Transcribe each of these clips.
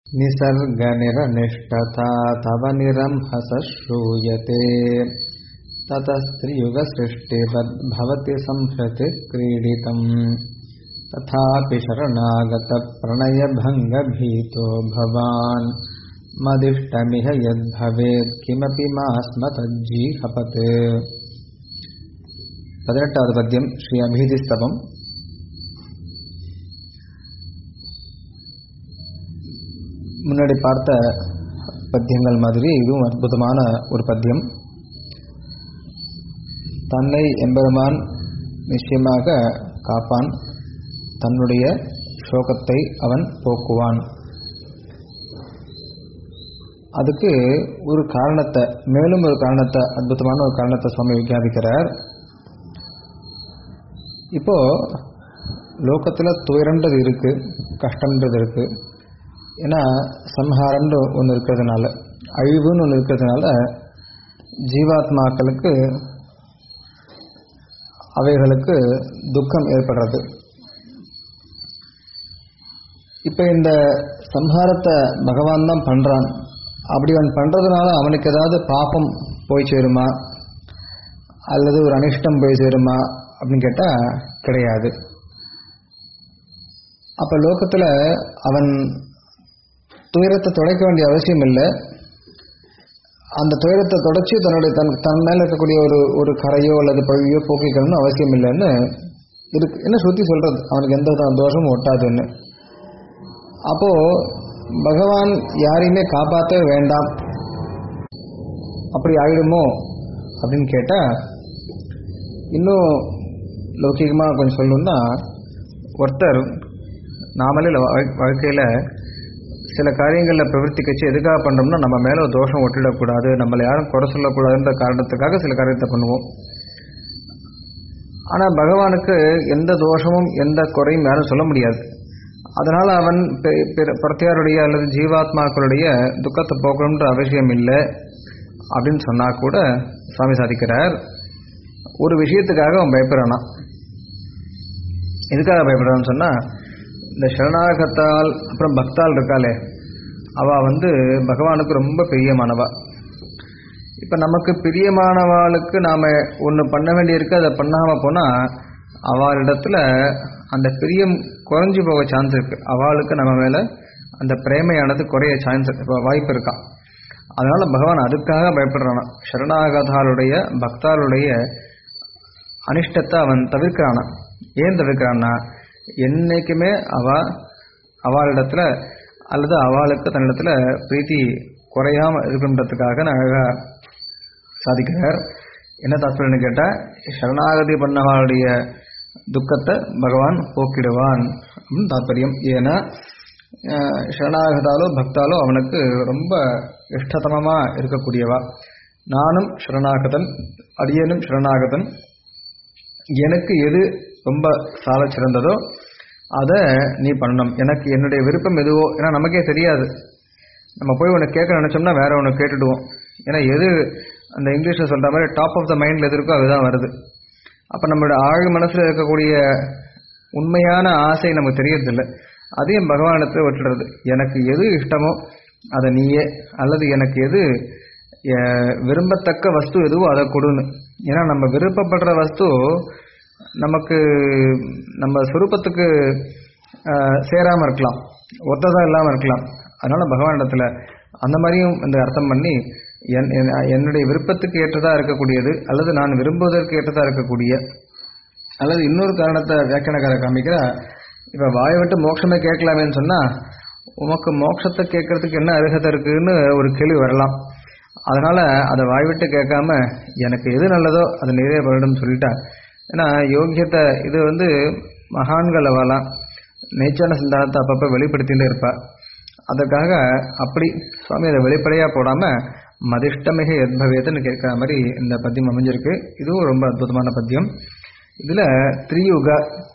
निसर्गनिरनिष्ठता तव निरंहस श्रूयते ततस्त्रियुगसृष्टिवद्भवति संहृति क्रीडितम् तथापि शरणागतप्रणयभङ्गभीतो भवान् मदिष्टमिह यद्भवेत् किमपि मास्म तज्जीहपत् பதினெட்டாவது பத்தியம் ஸ்ரீ அபிதிஸ்தவம் முன்னாடி பார்த்த பத்தியங்கள் மாதிரி இதுவும் அற்புதமான ஒரு பத்தியம் தன்னை எம்பெருமான் நிச்சயமாக காப்பான் தன்னுடைய சோகத்தை அவன் போக்குவான் அதுக்கு ஒரு காரணத்தை மேலும் ஒரு காரணத்தை அற்புதமான ஒரு காரணத்தை சுவாமி விஞ்ஞாபிக்கிறார் இப்போ லோகத்தில் துயரன்றது இருக்கு கஷ்டம்ன்றது இருக்கு ஏன்னா சம்ஹாரம்னு ஒன்று இருக்கிறதுனால அழிவுன்னு ஒன்று இருக்கிறதுனால ஜீவாத்மாக்களுக்கு அவைகளுக்கு துக்கம் ஏற்படுறது இப்போ இந்த சம்ஹாரத்தை பகவான் தான் பண்ணுறான் அப்படி அவன் பண்ணுறதுனால அவனுக்கு ஏதாவது பாப்பம் போய் சேருமா அல்லது ஒரு அனிஷ்டம் போய் சேருமா அப்படின்னு கேட்டால் கிடையாது அப்போ லோகத்தில் அவன் துயரத்தை துடைக்க வேண்டிய அவசியம் இல்லை அந்த துயரத்தை தொடச்சி தன்னுடைய தன் தன் மேலே இருக்கக்கூடிய ஒரு ஒரு கரையோ அல்லது பழியோ போக்கிக்கணும்னு அவசியம் இல்லைன்னு இருக்கு என்ன சுற்றி சொல்கிறது அவனுக்கு எந்த தோஷமும் ஒட்டாதுன்னு அப்போது பகவான் யாரையுமே காப்பாற்ற வேண்டாம் அப்படி ஆயிடுமோ அப்படின்னு கேட்டால் இன்னும் லௌகிகமாக கொஞ்சம் சொல்லணும்னா ஒருத்தர் நாமளே வாழ்க்கையில் சில காரியங்களில் பிரவൃத்தி கட்சி எதுக்காக பண்ணுறோம்னா நம்ம மேலே ஒரு தோஷம் ஒட்டிடக்கூடாது நம்மளை யாரும் குறை சொல்லக்கூடாதுன்ற காரணத்துக்காக சில காரியத்தை பண்ணுவோம் ஆனால் பகவானுக்கு எந்த தோஷமும் எந்த குறையும் யாரும் சொல்ல முடியாது அதனால் அவன் பிரத்தியாருடைய அல்லது ஜீவாத்மாக்களுடைய துக்கத்தை போக்கணுன்ற அவசியம் இல்லை அப்படின்னு சொன்னால் கூட சுவாமி சாதிக்கிறார் ஒரு விஷயத்துக்காக அவன் பயப்படுறானா எதுக்காக பயப்படுறான்னு சொன்னால் இந்த சரணாகத்தால் அப்புறம் பக்தால் இருக்காளே அவள் வந்து பகவானுக்கு ரொம்ப பிரியமானவா இப்போ நமக்கு பிரியமானவாளுக்கு நாம் ஒன்று பண்ண வேண்டியிருக்கு அதை பண்ணாமல் போனால் அவளிடத்துல அந்த பிரியம் குறைஞ்சி போக சான்ஸ் இருக்குது அவளுக்கு நம்ம மேலே அந்த பிரேமையானது குறைய சான்ஸ் வாய்ப்பு இருக்கான் அதனால் பகவான் அதுக்காக பயப்படுறானா சரணாகதாளுடைய பக்தாளுடைய அனிஷ்டத்தை அவன் தவிர்க்கிறானா ஏன் தவிர்க்கிறான்னா என்னைக்குமே அவ அவளிடத்துல அல்லது அவளுக்கு தன்னிடத்துல பிரீத்தி குறையாம இருக்கணுன்றதுக்காக அழகாக சாதிக்கிறார் என்ன தாத்பரியம்னு கேட்டால் சரணாகதி பண்ணவாளுடைய துக்கத்தை பகவான் போக்கிடுவான் அப்படின்னு தாத்பரியம் ஏன்னா சரணாகதாலோ பக்தாலோ அவனுக்கு ரொம்ப இஷ்டதமமாக இருக்கக்கூடியவா நானும் சரணாகதன் அடியனும் சரணாகதன் எனக்கு எது ரொம்ப சால சிறந்ததோ அதை நீ பண்ணணும் எனக்கு என்னுடைய விருப்பம் எதுவோ ஏன்னா நமக்கே தெரியாது நம்ம போய் ஒன்று கேட்க நினச்சோம்னா வேற ஒன்று கேட்டுடுவோம் ஏன்னா எது அந்த இங்கிலீஷில் சொல்கிற மாதிரி டாப் ஆஃப் த மைண்டில் எது இருக்கோ அதுதான் வருது அப்போ நம்மளோட ஆழ் மனசில் இருக்கக்கூடிய உண்மையான ஆசை நமக்கு தெரியறதில்லை அதையும் பகவானத்தை விட்டுறது எனக்கு எது இஷ்டமோ அதை நீயே அல்லது எனக்கு எது விரும்பத்தக்க வஸ்து எதுவோ அதை கொடுன்னு ஏன்னா நம்ம விருப்பப்படுற வஸ்து நமக்கு நம்ம சுரூபத்துக்கு சேராமல் இருக்கலாம் ஒத்ததாக இல்லாமல் இருக்கலாம் அதனால் பகவானிடத்தில் அந்த மாதிரியும் இந்த அர்த்தம் பண்ணி என் என்னுடைய விருப்பத்துக்கு ஏற்றதாக இருக்கக்கூடியது அல்லது நான் விரும்புவதற்கு ஏற்றதாக இருக்கக்கூடிய அல்லது இன்னொரு காரணத்தை வியாக்கியானக்கார காமிக்கிறா இப்போ வாயை விட்டு மோட்சமே கேட்கலாமேன்னு சொன்னால் உமக்கு மோட்சத்தை கேட்கறதுக்கு என்ன அருகதை இருக்குன்னு ஒரு கேள்வி வரலாம் அதனால் அதை வாய் விட்டு கேட்காம எனக்கு எது நல்லதோ அதை நிறைய பண்ணிடும் சொல்லிட்டா ஏன்னா யோக்கியத்தை இது வந்து மகான்கள் அவலாம் நேச்சான சிந்தானத்தை அப்பப்போ வெளிப்படுத்திகிட்டே இருப்பா அதற்காக அப்படி சுவாமி அதை வெளிப்படையாக போடாமல் மதிஷ்டமிக எத்பவேதன்னு கேட்குற மாதிரி இந்த பத்தியம் அமைஞ்சிருக்கு இதுவும் ரொம்ப அற்புதமான பத்தியம் இதில் திரியுக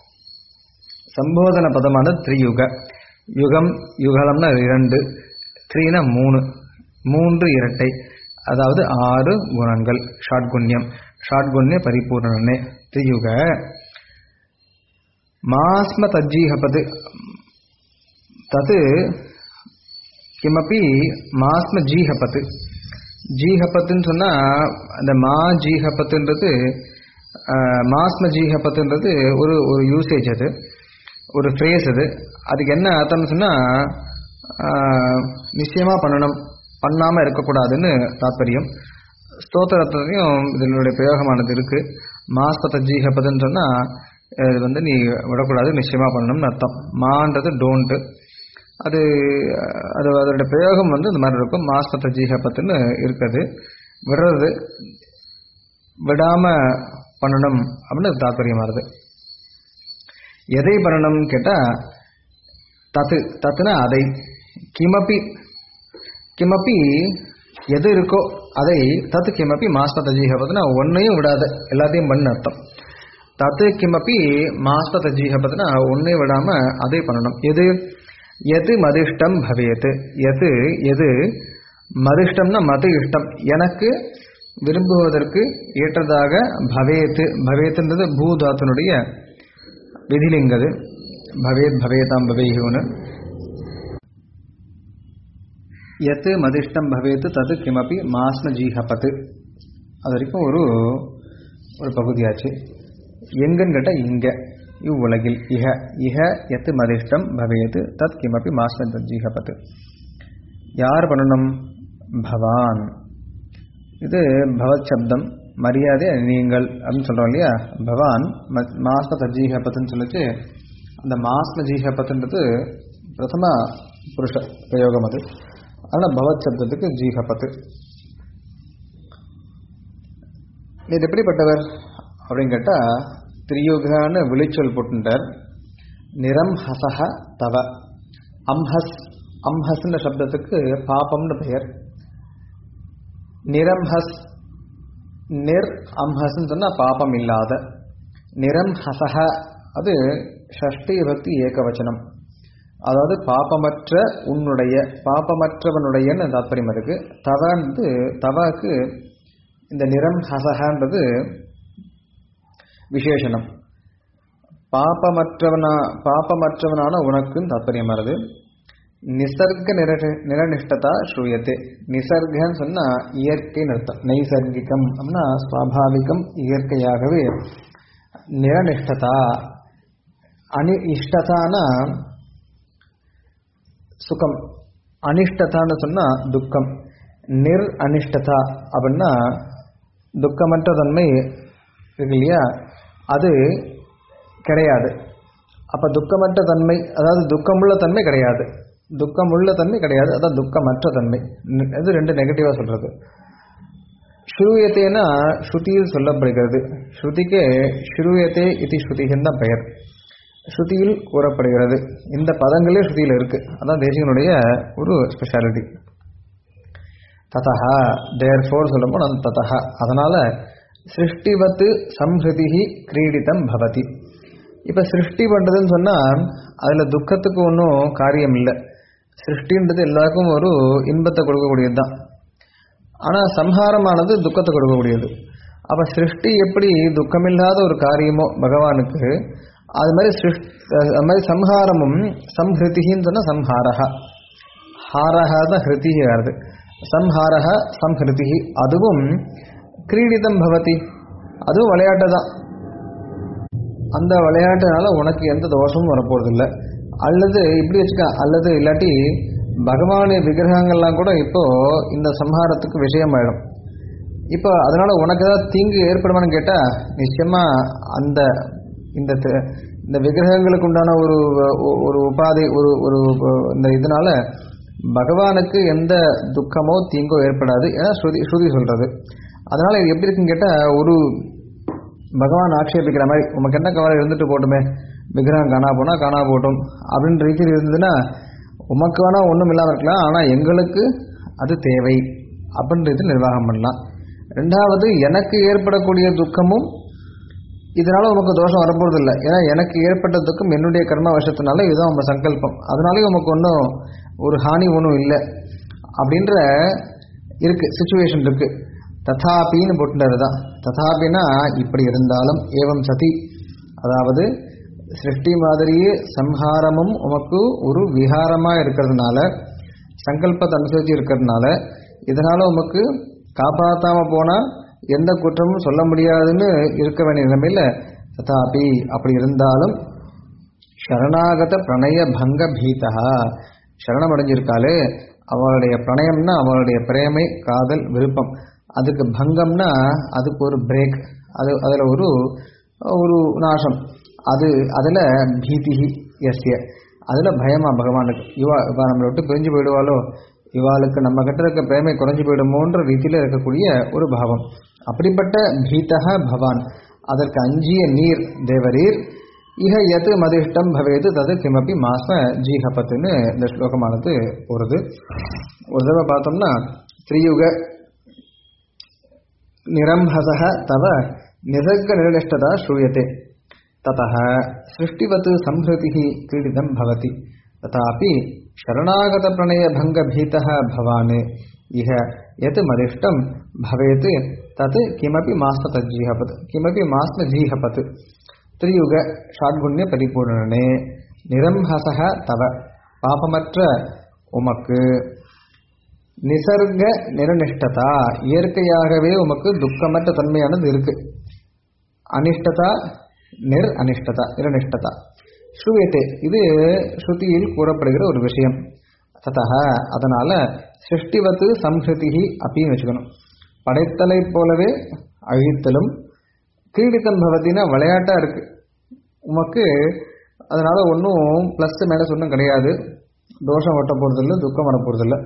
சம்போதன பதமான திரியுக யுகம் யுகலம்னா இரண்டு த்ரீனா மூணு மூன்று இரட்டை அதாவது ஆறு குணங்கள் ஷாட்குண்யம் ஷாட்குண்ய பரிபூர்ணனே திரியுக மாஸ்ம தஜ்ஜீகபது தது கிமப்பி மாஸ்ம ஜீஹபத்து ஜீஹபத்துன்னு சொன்னால் அந்த மா ஜீஹபத்துன்றது ஆஹ், மாஸ்ம ஜீஹபத்துன்றது ஒரு ஒரு யூசேஜ் அது ஒரு ஃப்ரேஸ் அது அதுக்கு என்ன அர்த்தம்னு சொன்னால் நிச்சயமாக பண்ணணும் பண்ணாமல் இருக்கக்கூடாதுன்னு தாற்பயம் ஸ்தோத்திரத்தையும் இதனுடைய பிரயோகமானது இருக்கு மாஸ்பத ஜீஹபதுன்னு சொன்னால் இது வந்து நீ விடக்கூடாது நிச்சயமாக பண்ணணும்னு அர்த்தம் மான்றது டோன்ட்டு அது அது அதோட பிரயோகம் வந்து இந்த மாதிரி இருக்கும் மாஸ்பத ஜீஹபத்துன்னு இருக்குது விடுறது விடாம பண்ணணும் அப்படின்னு தாற்பயமா வருது எதை பண்ணணும்னு கேட்டா தத்து தத்துனா அதை கிமப்பி கிமப்பி எது இருக்கோ அதை தத்து கிமப்பி மாஸ்பத ஜீஹபத்துனா ஒன்னையும் விடாத எல்லாத்தையும் பண்ணு அர்த்தம் தத்து கிமப்பி மாஸ்பத ஜீஹபத்துனா ஒன்னையும் விடாம அதை பண்ணணும் எது எது மதிஷ்டம் பவேத் எது எது மதிஷ்டம்னா மது இஷ்டம் எனக்கு விரும்புவதற்கு ஏற்றதாக பவேத் பவேத்ன்றது பூதாத்தினுடைய விதிலிங்கது பவேத் பவேதாம் பவேஹுன்னு எத்து மதிஷ்டம் பவேத் தது கிமப்பி மாஸ்ம ஜீஹபத்து அது வரைக்கும் ஒரு ஒரு பகுதியாச்சு எங்கன்னு கேட்டால் இங்க இவ்வுலகில் இஹ இஹ எத்து மதிஷ்டம் பவேத் தத் கிமப்பி மாஸ்ம ஜீஹபத்து யார் பண்ணணும் பவான் இது பவத் சப்தம் மரியாதை நீங்கள் அப்படின்னு சொல்றோம் இல்லையா பவான் ம- மாஸ்ம தஜீஹபத்துன்னு சொல்லிச்சு அந்த மாஸ்ம ஜீஹபத்துன்றது பிரதம புருஷ பிரயோகம் அது அதனால் பவத் சப்தத்துக்கு ஜீஹபத்து இது எப்படிப்பட்டவர் அப்படின்னு கேட்டால் திரியுகான்னு விழிச்சொல் போட்டுட்டார் நிறம் ஹசஹ தவ அம்ஹஸ் அம்ஹஸ்ன்ற சப்தத்துக்கு பாபம்னு பெயர் நிரம்ஹஸ் நிர் அம்ஹஸ்ன்னு சொன்னால் பாபம் இல்லாத நிரம் ஹசஹ அது ஷஷ்டி பக்தி ஏகவச்சனம் அதாவது பாபமற்ற உன்னுடைய பாபமற்றவனுடையன்னு தாற்பயம் இருக்கு தவன்றது தவாக்கு இந்த நிறம் ஹசஹன்றது விசேஷனம் பாபமற்றவனா பாபமற்றவனான உனக்குன்னு தாற்பயம் வருது நிசர்க நிர நிரநிஷ்டதா ஸ்ரூயத்தே நிசர்கன்னு சொன்னா இயற்கைன்னு அர்த்தம் நைசர்கிகம் அப்படின்னா சுவாபாவிகம் இயற்கையாகவே நிரநிஷ்டதா அனி இஷ்டதானா சுகம் அனிஷ்டதான்னு சொன்னா துக்கம் நிர் அனிஷ்டதா அப்படின்னா துக்கமற்ற தன்மை இருக்கு இல்லையா அது கிடையாது அப்ப துக்கமற்ற தன்மை அதாவது துக்கமுள்ள தன்மை கிடையாது துக்கமுள்ள தன்மை கிடையாது அதான் துக்கமற்ற தன்மை ந- இது ரெண்டு நெகட்டிவா சொல்றது ஸ்ரூயத்தேனா ஸ்ருதியில் சொல்லப்படுகிறது ஸ்ருதிக்கு ஸ்ரூயத்தே இது ஸ்ருதிகன் தான் பெயர் ஸ்ருதியில் கூறப்படுகிறது இந்த பதங்களே ஸ்ருதியில் இருக்கு அதான் தேசிகனுடைய ஒரு ஸ்பெஷாலிட்டி ததா தேர் ஃபோர் சொல்லும்போது அந்த ததா அதனால சிருஷ்டிவத்து சம்ஹிருதி கிரீடிதம் பவதி இப்போ சிருஷ்டி பண்ணுறதுன்னு சொன்னால் அதில் துக்கத்துக்கு ஒன்றும் காரியம் இல்லை சிருஷ்டின்றது எல்லாருக்கும் ஒரு இன்பத்தை கொடுக்கக்கூடியது தான் ஆனால் சம்ஹாரமானது துக்கத்தை கொடுக்கக்கூடியது அப்போ சிருஷ்டி எப்படி துக்கமில்லாத ஒரு காரியமோ பகவானுக்கு அது மாதிரி சிருஷ்டி அது மாதிரி சம்ஹாரமும் சம்ஹிருதின்னு சொன்னால் சம்ஹாரஹா ஹாரஹா தான் ஹிருதி வருது சம்ஹாரஹ சம்ஹிருதி அதுவும் கிரீடிதம் பவதி அதுவும் விளையாட்டு தான் அந்த விளையாட்டுனால உனக்கு எந்த தோஷமும் வரப்போறதில்லை அல்லது இப்படி வச்சுக்க அல்லது இல்லாட்டி பகவானுடைய விக்கிரகங்கள்லாம் கூட இப்போ இந்த சம்ஹாரத்துக்கு விஷயமாயிடும் இப்போ அதனால உனக்கு ஏதாவது தீங்கு ஏற்படுமான்னு கேட்டா நிச்சயமா அந்த இந்த தி- இந்த விக்கிரகங்களுக்கு உண்டான ஒரு ஒ- ஒரு உபாதை ஒரு ஒரு இந்த இதனால பகவானுக்கு எந்த துக்கமோ தீங்கோ ஏற்படாது ஏன்னா ஸ்ருதி ஸ்ருதி சொல்றது அதனால இது எப்படி இருக்குன்னு கேட்டா ஒரு பகவான் ஆட்சேபிக்கிற மாதிரி உமக்கு என்ன கவலை இருந்துட்டு போட்டுமே விக்கிரகம் காணா போனா காணா போட்டும் அப்படின்ற ரீதியில் இருந்ததுன்னா உமக்கு வேணா ஒன்றும் இல்லாமல் இருக்கலாம் ஆனால் எங்களுக்கு அது தேவை அப்படின்றது நிர்வாகம் பண்ணலாம் ரெண்டாவது எனக்கு ஏற்படக்கூடிய துக்கமும் இதனால உமக்கு தோஷம் வரப்போறது இல்லை ஏன்னா எனக்கு ஏற்பட்ட துக்கம் என்னுடைய கர்ம வசத்தினால இதுதான் உங்க சங்கல்பம் அதனாலே உமக்கு ஒன்றும் ஒரு ஹானி ஒன்றும் இல்லை அப்படின்ற இருக்கு சுச்சுவேஷன் இருக்கு ததாபின்னு போட்டுறது தான் ததாபினா இப்படி இருந்தாலும் ஏவம் சதி அதாவது சிருஷ்டி மாதிரியே சம்ஹாரமும் உமக்கு ஒரு விகாரமா இருக்கிறதுனால சங்கல்பத்தை அனுசரித்து இருக்கிறதுனால இதனால உமக்கு காப்பாத்தாம போனா எந்த குற்றமும் சொல்ல முடியாதுன்னு இருக்க வேண்டிய நிலைமையில ததாபி அப்படி இருந்தாலும் சரணாகத பிரணய பங்க பீதா சரணம் அடைஞ்சிருக்காளே அவளுடைய பிரணயம்னா அவளுடைய பிரேமை காதல் விருப்பம் அதுக்கு பங்கம்னா அதுக்கு ஒரு பிரேக் அது அதில் ஒரு ஒரு நாசம் அது அதில் பீதிஹி எஸ்ய அதில் பயமா பகவானுக்கு இவா இவா நம்மளை விட்டு பிரிஞ்சு போயிடுவாளோ இவாளுக்கு நம்ம கிட்ட இருக்க பிரேமை குறைஞ்சு போயிடுமோன்ற ரீதியில் இருக்கக்கூடிய ஒரு பாவம் அப்படிப்பட்ட பீதக பவான் அதற்கு அஞ்சிய நீர் தேவரீர் இக எது மதிஷ்டம் பவேது தது கிமப்பி மாச ஜீகபத்துன்னு இந்த ஸ்லோகமானது போகிறது ஒரு தடவை பார்த்தோம்னா திரியுக நிரம்பசக தவ நிசர்க நிர்திஷ்டதா ஸ்ரூயते ततः सृष्टिवत् संहृतिः क्रीडितं भवति तथापि शरणागतप्रणयभङ्गभीतः भवान् इह यत् मदिष्टं भवेत् तत् किमपि मास्म तज्जीहपत् किमपि मास्म जीहपत् त्रियुग षाड्गुण्यपरिपूर्णने நிரம்ஹசக தவ பாபமற்ற உமக்கு நிசர்க நிரநிஷ்டதா இயற்கையாகவே உமக்கு துக்கமற்ற தன்மையானது இருக்கு அனிஷ்டதா நிர் அனிஷ்டதா நிரநிஷ்டதா ஸ்ரூயத்தே இது ஸ்ருதியில் கூறப்படுகிற ஒரு விஷயம் ததா அதனால சிருஷ்டிவத்து சம்ஹிருதி அப்படின்னு வச்சுக்கணும் படைத்தலை போலவே அழித்தலும் கிரீடித்தம் பவத்தினா விளையாட்டா இருக்கு உமக்கு அதனால ஒன்றும் ப்ளஸ் மைனஸ் ஒன்றும் கிடையாது தோஷம் ஒட்ட போறதில்லை துக்கம் வர போறதில்லை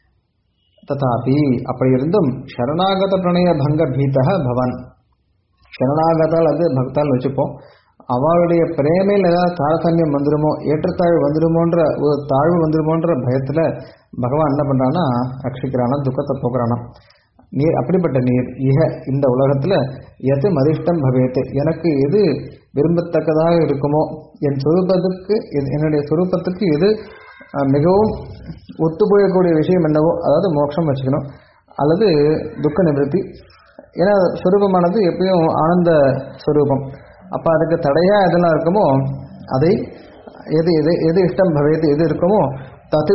ததாபி அப்படி இருந்தும் சரணாகத பிரணய பங்க பீதக பவான் சரணாகதால் அது பக்தால் வச்சுப்போம் அவளுடைய பிரேமையில் ஏதாவது தாரதமியம் வந்துருமோ ஏற்றத்தாழ்வு வந்துருமோன்ற ஒரு தாழ்வு வந்துருமோன்ற பயத்தில் பகவான் என்ன பண்ணுறான்னா ரட்சிக்கிறானா துக்கத்தை போக்குறானா நீர் அப்படிப்பட்ட நீர் இக இந்த உலகத்தில் எது மதிஷ்டம் பவேத்து எனக்கு எது விரும்பத்தக்கதாக இருக்குமோ என் சொரூபத்துக்கு எது- என்னுடைய சொரூபத்துக்கு எது அஹ், மிகவும் ஒத்துப்போயக்கூடிய விஷயம் என்னவோ அதாவது மோட்சம் வச்சுக்கணும் அல்லது துக்க நிவர்த்தி ஏன்னா ஸ்வரூபமானது எப்பயும் ஆனந்த ஸ்வரூபம் அப்போ அதுக்கு தடையாக எதெல்லாம் இருக்குமோ அதை எது எது எது இஷ்டம் பவேது எது இருக்குமோ தது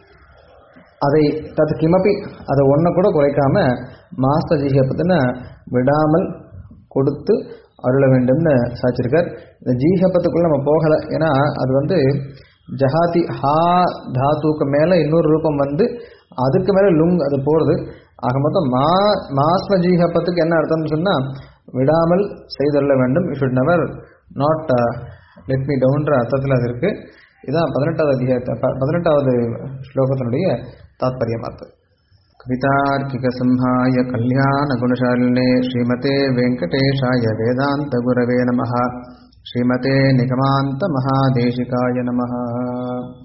அதை தது கிமப்பி அதை ஒன்றை கூட குறைக்காம மாஸ்டர் ஜீகப்பத்தின விடாமல் கொடுத்து அருள வேண்டும்னு சாச்சிருக்கார் இந்த ஜீகப்பத்துக்குள்ள நம்ம போகலை ஏன்னா அது வந்து ஜஹாதி ஹா தாத்துக்கு மேலே இன்னொரு ரூபம் வந்து அதுக்கு மேலே லுங் அது போகிறது ஆக மொத்தம் மா மாஸ்ம ஜீகப்பத்துக்கு என்ன அர்த்தம்னு சொன்னால் விடாமல் செய்தருள வேண்டும் you should never not let me டவுன்ற அர்த்தத்தில் அது இருக்குது இதான் பதினெட்டாவது அதிகாரத்தை ப- பதினெட்டாவது ஸ்லோகத்தினுடைய தாத்பரியமாத்து कवितार्किकसंहाय कल्याणगुणशालिने श्रीमते वेङ्कटेशाय वेदान्तगुरवे नमः श्रीमते निगमान्तमहादेशिकाय नमः